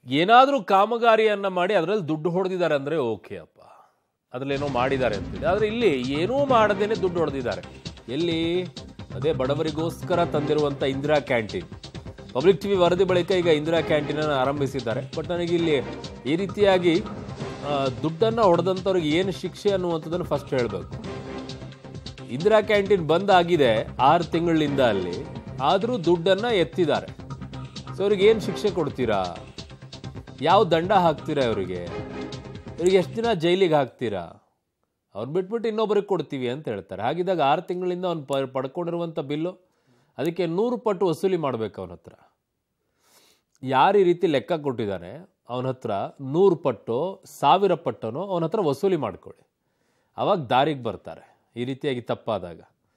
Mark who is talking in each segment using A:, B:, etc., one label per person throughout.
A: ಏನಾದರೂ ಕಾಮಗಾರಿಯನ್ನ ಮಾಡಿ ಅದರಲ್ಲಿ ದುಡ್ಡು ಹೊಡೆದಿದ್ದಾರೆ ಅಂದ್ರೆ ಓಕೆ ಅಪ್ಪ ಅದ್ರಲ್ಲೇನೋ ಮಾಡಿದ್ದಾರೆ ಅಂತೇಳಿ ಆದರೆ ಇಲ್ಲಿ ಏನೂ ಮಾಡದೇನೆ ದುಡ್ಡು ಹೊಡೆದಿದ್ದಾರೆ ಎಲ್ಲಿ ಅದೇ ಬಡವರಿಗೋಸ್ಕರ ತಂದಿರುವಂಥ ಇಂದಿರಾ ಕ್ಯಾಂಟೀನ್ ಪಬ್ಲಿಕ್ ಟಿವಿ ವರದಿ ಬಳಿಕ ಈಗ ಇಂದಿರಾ ಕ್ಯಾಂಟೀನ್ ಅನ್ನು ಆರಂಭಿಸಿದ್ದಾರೆ ಬಟ್ ನನಗೆ ಇಲ್ಲಿ ಈ ರೀತಿಯಾಗಿ ಆ, ದುಡ್ಡನ್ನ ಹೊಡೆದಂಥವ್ರಿಗೆ ಏನು ಶಿಕ್ಷೆ ಅನ್ನುವಂಥದ್ದನ್ನು ಫಸ್ಟ್ ಹೇಳಬೇಕು ಇಂದಿರಾ ಕ್ಯಾಂಟೀನ್ ಬಂದ್ ಆಗಿದೆ ಆರು ತಿಂಗಳಿಂದ ಅಲ್ಲಿ ಆದರೂ ದುಡ್ಡನ್ನ ಎತ್ತಿದ್ದಾರೆ ಸೊ ಅವ್ರಿಗೆ ಏನು ಶಿಕ್ಷೆ ಕೊಡ್ತೀರಾ ಯಾವ ದಂಡ ಹಾಕ್ತೀರಾ ಇವರಿಗೆ ಇವ್ರಿಗೆ ಎಷ್ಟು ದಿನ ಜೈಲಿಗೆ ಹಾಕ್ತೀರಾ ಅವ್ರು ಬಿಟ್ಬಿಟ್ಟು ಇನ್ನೊಬ್ಬರಿಗೆ ಕೊಡ್ತೀವಿ ಅಂತ ಹೇಳ್ತಾರೆ ಹಾಗಿದ್ದಾಗ ಆರು ತಿಂಗಳಿಂದ ಅವ್ನು ಪ ಪಡ್ಕೊಂಡಿರುವಂಥ ಬಿಲ್ಲು ಅದಕ್ಕೆ ನೂರು ಪಟ್ಟು ವಸೂಲಿ ಮಾಡಬೇಕು ಅವನ ಹತ್ರ ಯಾರು ಈ ರೀತಿ ಲೆಕ್ಕ ಕೊಟ್ಟಿದ್ದಾನೆ ಅವನ ಹತ್ರ ನೂರು ಪಟ್ಟು ಸಾವಿರ ಪಟ್ಟನೋ ಅವನ ಹತ್ರ ವಸೂಲಿ ಮಾಡ್ಕೊಳ್ಳಿ ಅವಾಗ ದಾರಿಗೆ ಬರ್ತಾರೆ ಈ ರೀತಿಯಾಗಿ ತಪ್ಪಾದಾಗ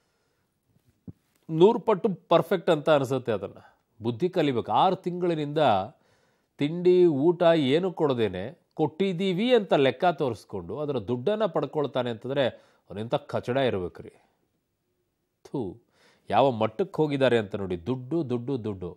A: ನೂರು ಪಟ್ಟು ಪರ್ಫೆಕ್ಟ್ ಅಂತ ಅನಿಸುತ್ತೆ ಅದನ್ನು ಬುದ್ಧಿ ಕಲಿಬೇಕು ಆರು ತಿಂಗಳಿನಿಂದ ತಿಂಡಿ ಊಟ ಏನು ಕೊಡದೇನೆ ಕೊಟ್ಟಿದ್ದೀವಿ ಅಂತ ಲೆಕ್ಕ ತೋರಿಸ್ಕೊಂಡು ಅದರ ದುಡ್ಡನ್ನು ಪಡ್ಕೊಳ್ತಾನೆ ಅಂತಂದರೆ ಅವನೆಂಥ ಕಚಡ ಇರಬೇಕ್ರಿ ಥೂ ಯಾವ ಮಟ್ಟಕ್ಕೆ ಹೋಗಿದ್ದಾರೆ ಅಂತ ನೋಡಿ ದುಡ್ಡು ದುಡ್ಡು ದುಡ್ಡು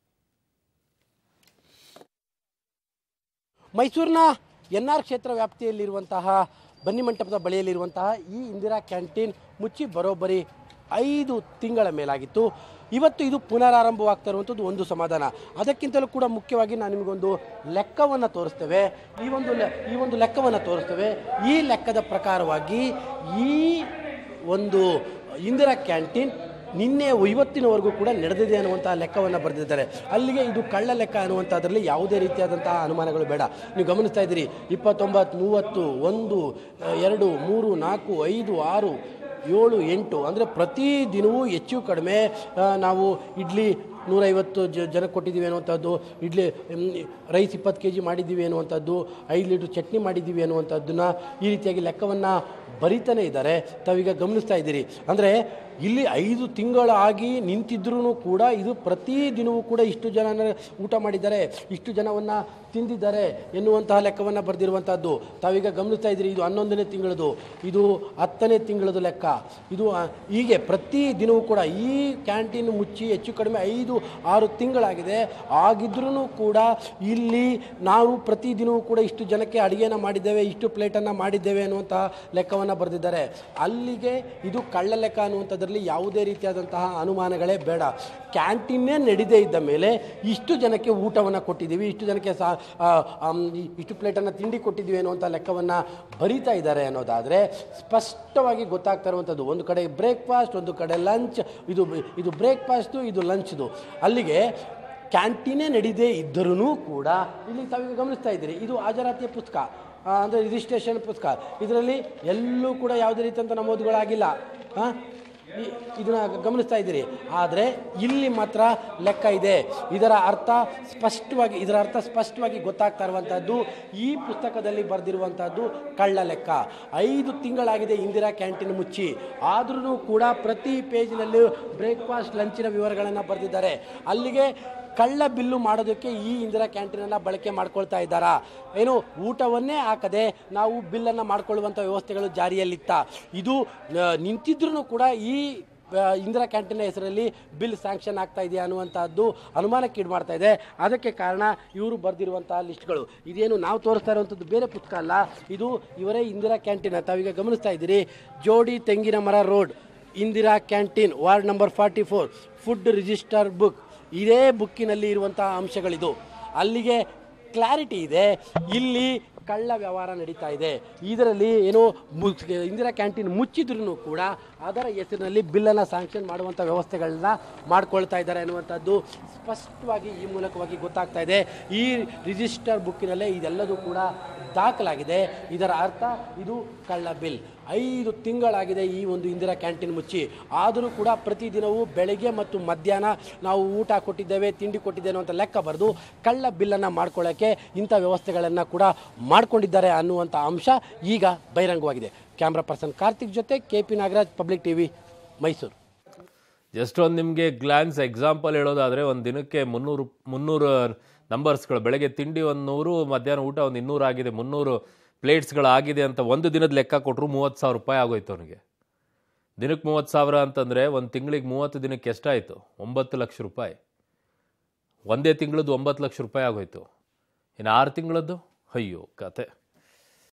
B: ಮೈಸೂರಿನ ಎನ್ ಆರ್ ಕ್ಷೇತ್ರ ವ್ಯಾಪ್ತಿಯಲ್ಲಿರುವಂತಹ ಬನ್ನಿಮಂಟಪದ ಬಳಿಯಲ್ಲಿರುವಂತಹ ಈ ಇಂದಿರಾ ಕ್ಯಾಂಟೀನ್ ಮುಚ್ಚಿ ಬರೋಬ್ಬರಿ ಐದು ತಿಂಗಳ ಮೇಲಾಗಿತ್ತು ಇವತ್ತು ಇದು ಪುನರಾರಂಭವಾಗ್ತಾ ಇರುವಂಥದ್ದು ಒಂದು ಸಮಾಧಾನ ಅದಕ್ಕಿಂತಲೂ ಕೂಡ ಮುಖ್ಯವಾಗಿ ನಾನು ನಿಮಗೊಂದು ಲೆಕ್ಕವನ್ನು ತೋರಿಸ್ತೇವೆ ಈ ಒಂದು ಲೆ- ಈ ಒಂದು ಲೆಕ್ಕವನ್ನು ತೋರಿಸ್ತೇವೆ ಈ ಲೆಕ್ಕದ ಪ್ರಕಾರವಾಗಿ ಈ ಒಂದು ಇಂದಿರಾ ಕ್ಯಾಂಟೀನ್ ನಿನ್ನೆ ಇವತ್ತಿನವರೆಗೂ ಕೂಡ ನಡೆದಿದೆ ಅನ್ನುವಂತಹ ಲೆಕ್ಕವನ್ನು ಬರೆದಿದ್ದಾರೆ ಅಲ್ಲಿಗೆ ಇದು ಕಳ್ಳ ಲೆಕ್ಕ ಅನ್ನುವಂಥದ್ರಲ್ಲಿ ಯಾವುದೇ ರೀತಿಯಾದಂತಹ ಅನುಮಾನಗಳು ಬೇಡ ನೀವು ಗಮನಿಸ್ತಾ ಇದ್ದೀರಿ ಇಪ್ಪತ್ತೊಂಬತ್ತು ಮೂವತ್ತು ಒಂದು ಆ, ಎರಡು ಮೂರು ನಾಲ್ಕು ಐದು ಆರು ಏಳು ಎಂಟು ಅಂದರೆ ಪ್ರತಿ ದಿನವೂ ಹೆಚ್ಚು ಕಡಿಮೆ ಆ, ನಾವು ಇಡ್ಲಿ ನೂರೈವತ್ತು ಜ ಜನಕ್ಕೆ ಕೊಟ್ಟಿದ್ದೀವಿ ಅನ್ನುವಂಥದ್ದು ಇಡ್ಲಿ ಮ್, ರೈಸ್ ಇಪ್ಪತ್ತು ಕೆ ಜಿ ಮಾಡಿದ್ದೀವಿ ಅನ್ನುವಂಥದ್ದು ಐದು ಲೀಟ್ರ್ ಚಟ್ನಿ ಮಾಡಿದ್ದೀವಿ ಅನ್ನುವಂಥದ್ದನ್ನ ಈ ರೀತಿಯಾಗಿ ಲೆಕ್ಕವನ್ನು ಬರಿತಾನೆ ಇದ್ದಾರೆ ತಾವೀಗ ಗಮನಿಸ್ತಾ ಇದ್ದೀರಿ ಅಂದರೆ ಇಲ್ಲಿ ಐದು ತಿಂಗಳಾಗಿ ನಿಂತಿದ್ರೂ ಕೂಡ ಇದು ಪ್ರತಿ ದಿನವೂ ಕೂಡ ಇಷ್ಟು ಜನ ಊಟ ಮಾಡಿದ್ದಾರೆ ಇಷ್ಟು ಜನವನ್ನು ತಿಂದಿದ್ದಾರೆ ಎನ್ನುವಂತಹ ಲೆಕ್ಕವನ್ನು ಬರೆದಿರುವಂಥದ್ದು ತಾವೀಗ ಗಮನಿಸ್ತಾ ಇದ್ದೀರಿ ಇದು ಹನ್ನೊಂದನೇ ತಿಂಗಳದು ಇದು ಹತ್ತನೇ ತಿಂಗಳದು ಲೆಕ್ಕ ಇದು ಆ, ಹೀಗೆ ಪ್ರತಿ ದಿನವೂ ಕೂಡ ಈ ಕ್ಯಾಂಟೀನ್ ಮುಚ್ಚಿ ಹೆಚ್ಚು ಕಡಿಮೆ ಐದು ಆರು ತಿಂಗಳಾಗಿದೆ ಆಗಿದ್ರೂ ಕೂಡ ಇಲ್ಲಿ ನಾವು ಪ್ರತಿ ದಿನವೂ ಕೂಡ ಇಷ್ಟು ಜನಕ್ಕೆ ಅಡುಗೆನ ಮಾಡಿದ್ದೇವೆ ಇಷ್ಟು ಪ್ಲೇಟನ್ನು ಮಾಡಿದ್ದೇವೆ ಅನ್ನುವಂತಹ ಲೆಕ್ಕವನ್ನು ಬರೆದಿದ್ದಾರೆ ಅಲ್ಲಿಗೆ ಇದು ಕಳ್ಳ ಲೆಕ್ಕ ಅನ್ನುವಂಥದ್ರಲ್ಲಿ ಯಾವುದೇ ರೀತಿಯಾದಂತಹ ಅನುಮಾನಗಳೇ ಬೇಡ ಕ್ಯಾಂಟೀನ್ನೇ ನಡೀದೇ ಇದ್ದ ಮೇಲೆ ಇಷ್ಟು ಜನಕ್ಕೆ ಊಟವನ್ನು ಕೊಟ್ಟಿದ್ದೀವಿ ಇಷ್ಟು ಜನಕ್ಕೆ ಸಾ ಆ, ಆಮ್, ಈ- ಇಷ್ಟು ಪ್ಲೇಟನ್ನು ತಿಂಡಿ ಕೊಟ್ಟಿದ್ದೀವಿ ಅನ್ನುವಂಥ ಲೆಕ್ಕವನ್ನು ಬರಿತಾ ಇದ್ದಾರೆ ಅನ್ನೋದಾದರೆ ಸ್ಪಷ್ಟವಾಗಿ ಗೊತ್ತಾಗ್ತಾ ಇರುವಂಥದ್ದು ಒಂದು ಕಡೆ ಬ್ರೇಕ್ಫಾಸ್ಟ್ ಒಂದು ಕಡೆ ಲಂಚ್ ಇದು ಇದು ಬ್ರೇಕ್ಫಾಸ್ಟು ಇದು ಲಂಚ್ದು ಅಲ್ಲಿಗೆ ಕ್ಯಾಂಟೀನೇ ನಡೀದೇ ಇದ್ದರೂ ಕೂಡ ಇಲ್ಲಿ ತಾವೀಗ ಗಮನಿಸ್ತಾ ಇದ್ದೀರಿ ಇದು ಹಾಜರಾತಿಯ ಪುಸ್ತಕ ಆ, ಅಂದರೆ ರಿಜಿಸ್ಟ್ರೇಷನ್ ಪುಸ್ತಕ ಇದರಲ್ಲಿ ಎಲ್ಲೂ ಕೂಡ ಯಾವುದೇ ರೀತಿಯಂಥ ನಮೂದುಗಳಾಗಿಲ್ಲ ಹಾಂ ಈ- ಇದನ್ನ ಗಮನಿಸ್ತಾ ಇದ್ದೀರಿ ಆದರೆ ಇಲ್ಲಿ ಮಾತ್ರ ಲೆಕ್ಕ ಇದೆ ಇದರ ಅರ್ಥ ಸ್ಪಷ್ಟವಾಗಿ ಇದರ ಅರ್ಥ ಸ್ಪಷ್ಟವಾಗಿ ಗೊತ್ತಾಗ್ತಾ ಇರುವಂಥದ್ದು ಈ ಪುಸ್ತಕದಲ್ಲಿ ಬರೆದಿರುವಂಥದ್ದು ಕಳ್ಳ ಲೆಕ್ಕ ಐದು ತಿಂಗಳಾಗಿದೆ ಇಂದಿರಾ ಕ್ಯಾಂಟೀನ್ ಮುಚ್ಚಿ ಆದ್ರೂ ಕೂಡ ಪ್ರತಿ ಪೇಜಿನಲ್ಲಿ ಬ್ರೇಕ್ಫಾಸ್ಟ್ ಲಂಚಿನ ವಿವರಗಳನ್ನು ಬರೆದಿದ್ದಾರೆ ಅಲ್ಲಿಗೆ ಕಳ್ಳ ಬಿಲ್ಲು ಮಾಡೋದಕ್ಕೆ ಈ ಇಂದಿರಾ ಕ್ಯಾಂಟೀನನ್ನು ಬಳಕೆ ಮಾಡ್ಕೊಳ್ತಾ ಇದ್ದಾರಾ ಏನು ಊಟವನ್ನೇ ಹಾಕದೆ ನಾವು ಬಿಲ್ಲನ್ನು ಮಾಡ್ಕೊಳ್ಳುವಂಥ ವ್ಯವಸ್ಥೆಗಳು ಜಾರಿಯಲ್ಲಿತ್ತ ಇದು ನಿಂತಿದ್ರೂ ಕೂಡ ಈ ಆ, ಇಂದಿರಾ ಕ್ಯಾಂಟೀನ್ ಹೆಸರಲ್ಲಿ ಬಿಲ್ ಸ್ಯಾಂಕ್ಷನ್ ಆಗ್ತಾ ಇದೆಯಾ ಅನ್ನುವಂಥದ್ದು ಅನುಮಾನಕ್ಕೆ ಈಡು ಮಾಡ್ತಾ ಇದೆ ಅದಕ್ಕೆ ಕಾರಣ ಇವರು ಬರೆದಿರುವಂತಹ ಲಿಸ್ಟ್ಗಳು ಇದೇನು ನಾವು ತೋರಿಸ್ತಾ ಇರುವಂಥದ್ದು ಬೇರೆ ಪುಸ್ತಕ ಅಲ್ಲ ಇದು ಇವರೇ ಇಂದಿರಾ ಕ್ಯಾಂಟೀನ್ ತಾವೀಗ ಗಮನಿಸ್ತಾ ಇದ್ದೀರಿ ಜೋಡಿ ತೆಂಗಿನ ಮರ road Indira canteen ward number forty four food register book ಇದೇ ಬುಕ್ಕಿನಲ್ಲಿ ಇರುವಂತಹ ಅಂಶಗಳಿದು ಅಲ್ಲಿಗೆ ಕ್ಲಾರಿಟಿ ಇದೆ ಇಲ್ಲಿ ಕಳ್ಳ ವ್ಯವಹಾರ ನಡೀತಾ ಇದೆ ಇದರಲ್ಲಿ ಏನೋ ಮು- ಇಂದಿರಾ ಕ್ಯಾಂಟೀನ್ ಮುಚ್ಚಿದ್ರೂ ಕೂಡ ಅದರ ಹೆಸರಿನಲ್ಲಿ ಬಿಲ್ಲನ್ನು ಸ್ಯಾಂಕ್ಷನ್ ಮಾಡುವಂಥ ವ್ಯವಸ್ಥೆಗಳನ್ನ ಮಾಡ್ಕೊಳ್ತಾ ಇದ್ದಾರೆ ಅನ್ನುವಂಥದ್ದು ಸ್ಪಷ್ಟವಾಗಿ ಈ ಮೂಲಕವಾಗಿ ಗೊತ್ತಾಗ್ತಾ ಇದೆ ಈ ರಿಜಿಸ್ಟರ್ ಬುಕ್ಕಿನಲ್ಲೇ ಇದೆಲ್ಲದೂ ಕೂಡ ದಾಖಲಾಗಿದೆ ಇದರ ಅರ್ಥ ಇದು ಕಳ್ಳ ಬಿಲ್ ಐದು ತಿಂಗಳಾಗಿದೆ ಈ ಒಂದು ಇಂದಿರಾ ಕ್ಯಾಂಟೀನ್ ಮುಚ್ಚಿ ಆದರೂ ಕೂಡ ಪ್ರತಿದಿನವೂ ಬೆಳಗ್ಗೆ ಮತ್ತು ಮಧ್ಯಾಹ್ನ ನಾವು ಊಟ ಕೊಟ್ಟಿದ್ದೇವೆ ತಿಂಡಿ ಕೊಟ್ಟಿದ್ದೇವೆ ಅಂತ ಲೆಕ್ಕ ಬರೆದು ಕಳ್ಳ ಬಿಲ್ಲನ್ನು ಮಾಡ್ಕೊಳ್ಳೋಕ್ಕೆ ಇಂಥ ವ್ಯವಸ್ಥೆಗಳನ್ನು ಕೂಡ ಮಾಡ್ಕೊಂಡಿದ್ದಾರೆ ಅನ್ನುವಂಥ ಅಂಶ ಈಗ ಬಹಿರಂಗವಾಗಿದೆ ಕ್ಯಾಮ್ರಾ ಪರ್ಸನ್ ಕಾರ್ತಿಕ್ ಜೊತೆ K P Nagaraj public TV Mysuru
A: just ಒಂದು ನಿಮಗೆ ಗ್ಲಾನ್ಸ್ ಎಕ್ಸಾಂಪಲ್ ಹೇಳೋದಾದರೆ ಒಂದು ದಿನಕ್ಕೆ ಮುನ್ನೂರು ಮುನ್ನೂರು ನಂಬರ್ಸ್ಗಳು ಬೆಳಗ್ಗೆ ತಿಂಡಿ ಒಂದು ನೂರು ಮಧ್ಯಾಹ್ನ ಊಟ ಒಂದು ಇನ್ನೂರು ಆಗಿದೆ ಮುನ್ನೂರು ಪ್ಲೇಟ್ಸ್ಗಳಾಗಿದೆ ಅಂತ ಒಂದು ದಿನದ ಲೆಕ್ಕ ಕೊಟ್ಟರು ಮೂವತ್ತು ಸಾವಿರ ರೂಪಾಯಿ ಆಗೋಯ್ತು ಅವನಿಗೆ ದಿನಕ್ಕೆ ಮೂವತ್ತು ಸಾವಿರ ಅಂತಂದರೆ ಒಂದು ತಿಂಗಳಿಗೆ ಮೂವತ್ತು ದಿನಕ್ಕೆ ಎಷ್ಟಾಯಿತು ಒಂಬತ್ತು ಲಕ್ಷ ರೂಪಾಯಿ ಒಂದೇ ತಿಂಗಳದ್ದು ಒಂಬತ್ತು ಲಕ್ಷ ರೂಪಾಯಿ ಆಗೋಯ್ತು ಇನ್ನು ಆರು ತಿಂಗಳದ್ದು ಅಯ್ಯೋ ಕತೆ